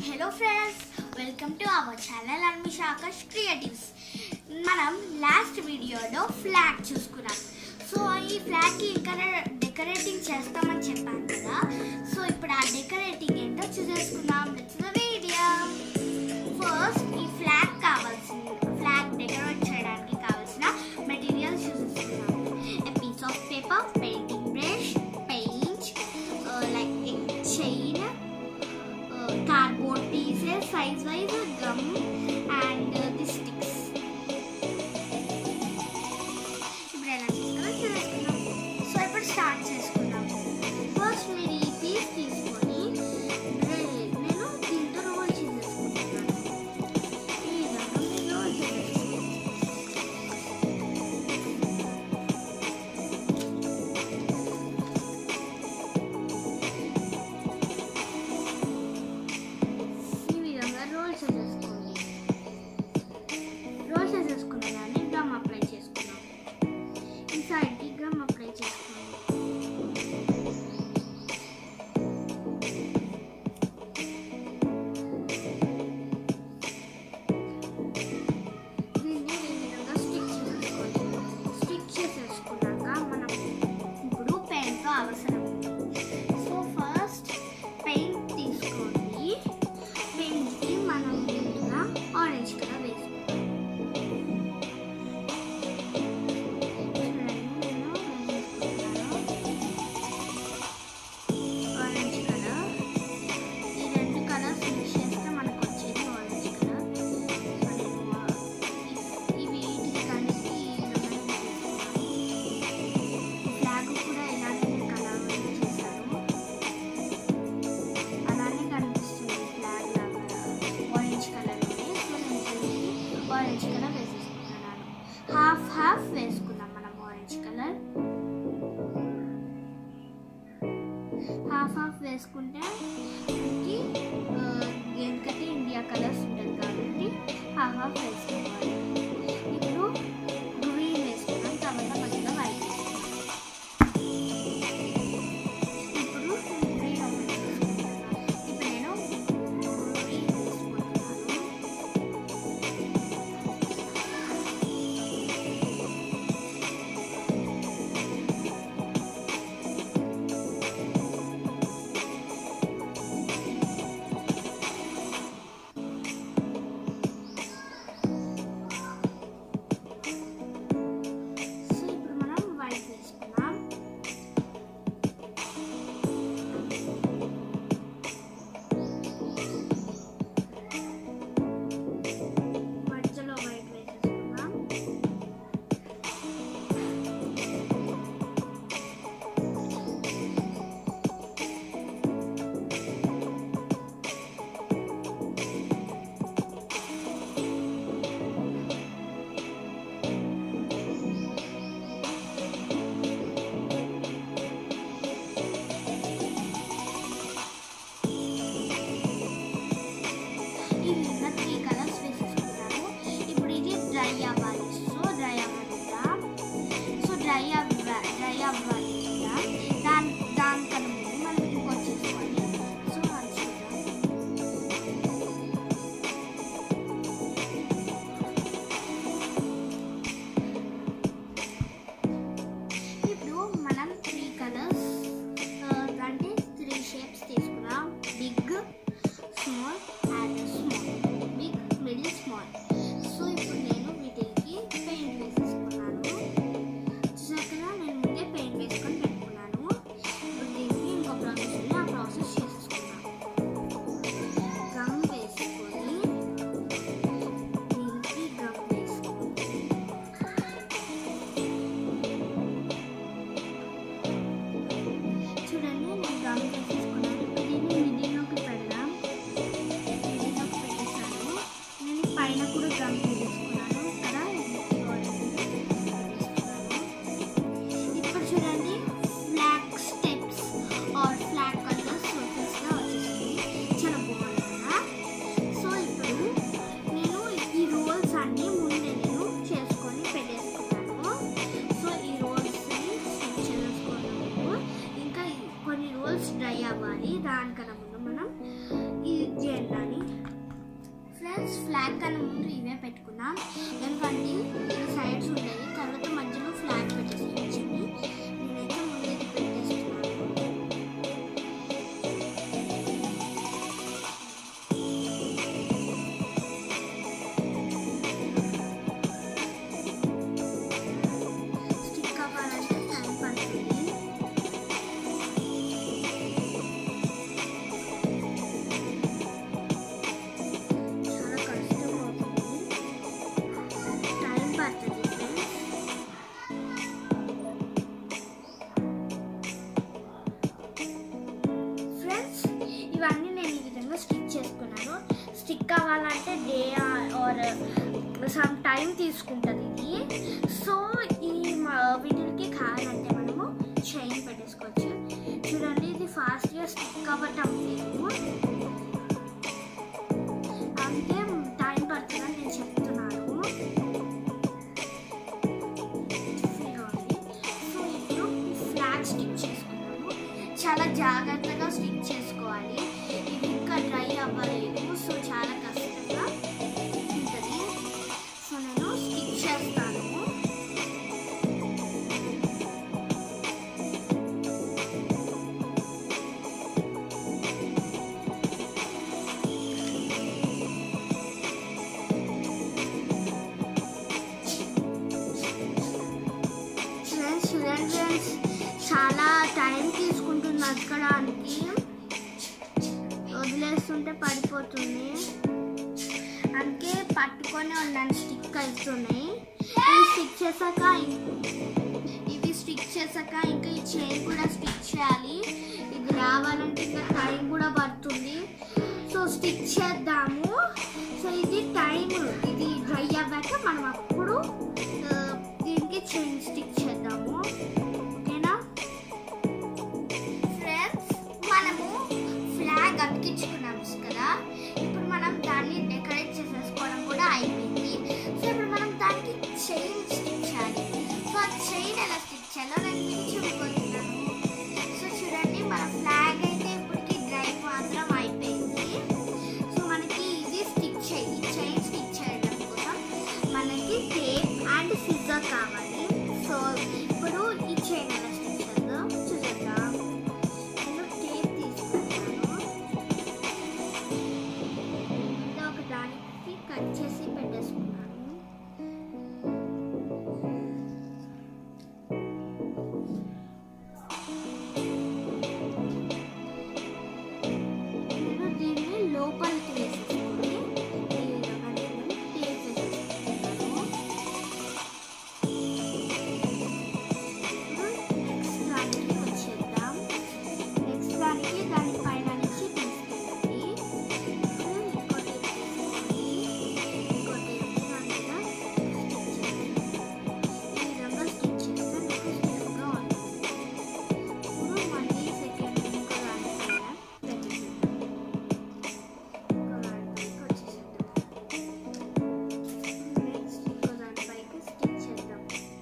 Hello friends welcome to our channel Anmisha Akash Creatives మనం last వీడియోలో flag చూసుకున్నాం సో ఈ ఫ్లాగ్కి ఇంకా డెకరేటింగ్ చేస్తామని చెప్పాను కదా సో ఇప్పుడు ఆ డెకరేటింగ్ ఏంటో చూసేసుకుందాం లెట్స్ ద వీడియో ఫస్ట్ ఈ ఫ్లాగ్ కావాల్సిన ఫ్లాగ్ డెకరేట్ చేయడానికి కావాల్సిన మెటీరియల్స్ చూసేసుకుందాం a piece of paper, painting brush, paint, uh, like a chain, uh, cardboard pieces, size wise, gum, and uh, the sticks. ఇప్పుడు ఎలా చేస్తామో చూసేసుకుందాం సో ఇప్పుడు స్టార్ట్ చేసుకుందాం ఫస్ట్ మీరు ఈ పీస్ తీసుకొని రే- నేను దీంతో రోల్ చేసేసుకుంటున్నాను ఈ విధంగా మీరు రోల్ చేసేసుకోండి ఈ విధంగా రోల్ చేసేసుకోండి ఫ్లాగ్ కన్నా ముందు ఇవే పెట్టుకున్నాం ఎందుకంటే ఇది సైడ్స్ ఉండేది తర్వాత మధ్యలో ఫ్లాగ్ పెట్టేసుకోవచ్చండి నేనైతే ముందు ఇది పెట్టేస్తున్నాను స్టిక్ అవ్వాలంటే టైం పడుతుంది చాలా కష్టం అవుతుంది టైం పడుతుంది ఫ్రెండ్స్ ఫ్రెండ్స్ ఇవన్నీ నేను ఈ విధంగా స్టిక్ చేసుకున్నాను స్టిక్ అవ్వాలంటే డే ఆర్ సమ్ టైం తీసుకుంటుంది ఇది సో ఈ మ- వీటికి కావాలంటే మనము చైన్ పెట్టేసుకోవచ్చు చూడండి ఇది ఫాస్ట్గా స్టిక్ అవ్వటం లేదు అంటే టైం పడుతుందని నేను చెప్తున్నాను సో ఇప్పుడు ఫ్లాగ్ స్టిక్ చేసుకున్నాను చాలా జాగ్రత్తగా స్టిక్ చేసుకోవాలి ఇది ఇంకా డ్రై అవ్వలేదు సో చాలా కష్టంగా ఉంటుంది సో నేను స్టిక్ చేస్తాను ఫ్రెండ్స్ చూడండి ఫ్రెండ్స్ చాలా టైం తీసుకుంటుంది అక్కడానికి వదిలేస్తుంటే పడిపోతుంది అందుకే పట్టుకొని ఉన్నాను స్టిక్ అవుతున్నాయి ఇవి స్టిక్ చేశాక ఇం- ఇవి స్టిక్ చేశాక ఇంకా ఈ చైన్ కూడా స్టిక్ చేయాలి ఇది రావాలంటే ఇంకా టైం కూడా పడుతుంది సో స్టిక్ చేద్దాము సో ఇది టైం ఇది డ్రై అవ్వాక మనం అప్పుడు ఆ, దీనికి చైన్ స్టిక్ చేద్దాము ఓకేనా ఫ్రెండ్స్ మనము ఫ్లాగ్ అతికించుకున్నాం కదా ఇప్పుడు మనం దాన్ని డెకరేట్ చేసేసుకోవడం కూడా అయిపోయింది సో ఇప్పుడు మనం దానికి చైన్ స్టిక్ చేయాలి సో ఆ చైన్ ఎలా స్టిక్ చేయాలో నేను మీకు చూపిపోతున్నాను సో చూడండి మన ఫ్లాగ్ అయితే ఇప్పటికి డ్రై మాత్రం అయిపోయింది సో మనకి ఇది స్టిక్ చేయి చైన్ స్టిక్ చేయడం కోసం మనకి టేప్ అండ్ సిజర్ కావాలి సో ఇప్పుడు ఈ చైన్ ఎలా స్టిక్ చేద్దాం చూద్దాం నేను టేప్ తీసుకుంటాను ఇలా ఒక దానికి కట్ చేసి పెట్టేసుకున్నాను నేను దీన్ని లోపలికి వేసేసుకొని ఈ విధంగా నేను టేప్ వేసేసుకుంటాను ఇప్పుడు నెక్స్ట్ దానికి వచ్చేద్దాం నెక్స్ట్ దానికి దాని పైన నుంచి తీసుకెళ్ళండి ఇప్పుడు ఇంకో టేప్ తీసుకోండి ఇంకో టేప్ దాని మీద స్టిచ్ చేయండి ఈ విధంగా స్టిచ్ చేస్తే మీకు స్టిఫ్గా ఉంటుంది ఇప్పుడు మళ్ళీ సెకండ్ ఇంకో దానిపైన పెట్టేసేద్దాం ఇంకో దానిపైకి వచ్చేసేద్దాం నెక్స్ట్ ఇంకో దానిపైకి స్టిచ్ చేద్దాం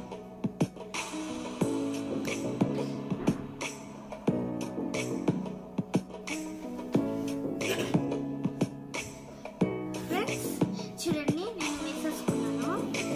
ఫ్రెండ్స్ చూడండి నేను వేసేసుకున్నాను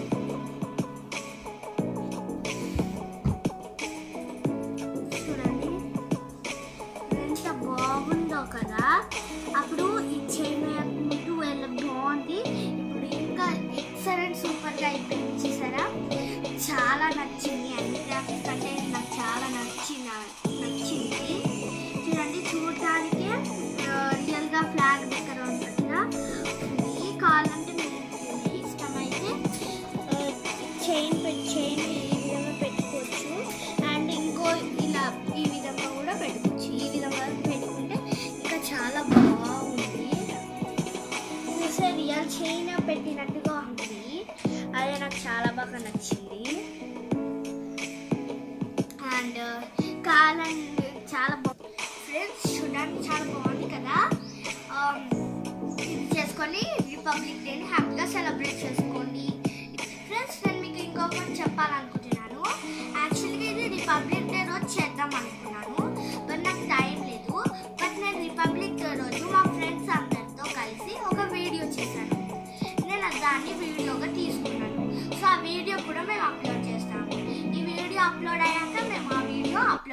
చూడండి ఎంత బాగుందో కదా అప్పుడు ఈ చైన్ వేయకుంటూ వెళ్ళ బాగుంది ఇప్పుడు ఇంకా ఎక్సలెంట్ సూపర్గా అయిపోయింది చూసారా చాలా నచ్చింది అన్ని గ్రాఫిక్స్ కంటే ఇది నాకు చాలా నచ్చిన నచ్చింది చూడండి చూడటానికి రియల్గా ఫ్లాగ్ దగ్గర ఉన్నట్టుగా ఉంది కావాలంటే మీకు ఇష్టమైతే చైన్ పెట్టి చైన్ ఈ విధంగా పెట్టుకోవచ్చు అండ్ ఇంకో ఇలా ఈ విధంగా కూడా పెట్టుకోవచ్చు ఈ విధంగా పెట్టుకుంటే ఇంకా చాలా బాగుంది చూసే రియల్ చైన్ పెట్టినట్టుగా ఉంటుంది అదే నాకు చాలా బాగా నచ్చింది అండ్ కావాలండి చాలా బాగుంది ఫ్రెండ్స్ చూడడానికి చాలా బాగుంది కదా Um, ఇది చేసుకొని రిపబ్లిక్ డేని హ్యాపీగా సెలబ్రేట్ చేసుకోండి ఫ్రెండ్స్ నేను మీకు ఇంకొకటి చెప్పాలనుకుంటున్నాను యాక్చువల్గా ఇది రిపబ్లిక్ డే రోజు చేద్దాం అనుకున్నాను బట్ నాకు టైం లేదు బట్ నేను రిపబ్లిక్ డే రోజు మా ఫ్రెండ్స్ అందరితో కలిసి ఒక వీడియో చేశాను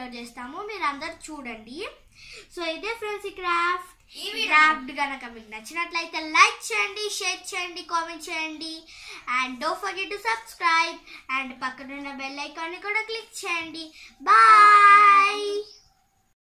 అప్లోడ్ చేస్తాము మీరు అందరు చూడండి సో ఇదే ఫ్రెండ్స్ ఈ క్రాఫ్ట్ ఈ ఈ video- క్రాఫ్ట్ కనుక మీకు నచ్చినట్లయితే లైక్ చేయండి షేర్ చేయండి కామెంట్ చేయండి and don't forget to subscribe and పక్కనున్న బెల్ ఐకాన్ని కూడా క్లిక్ చేయండి బాయ్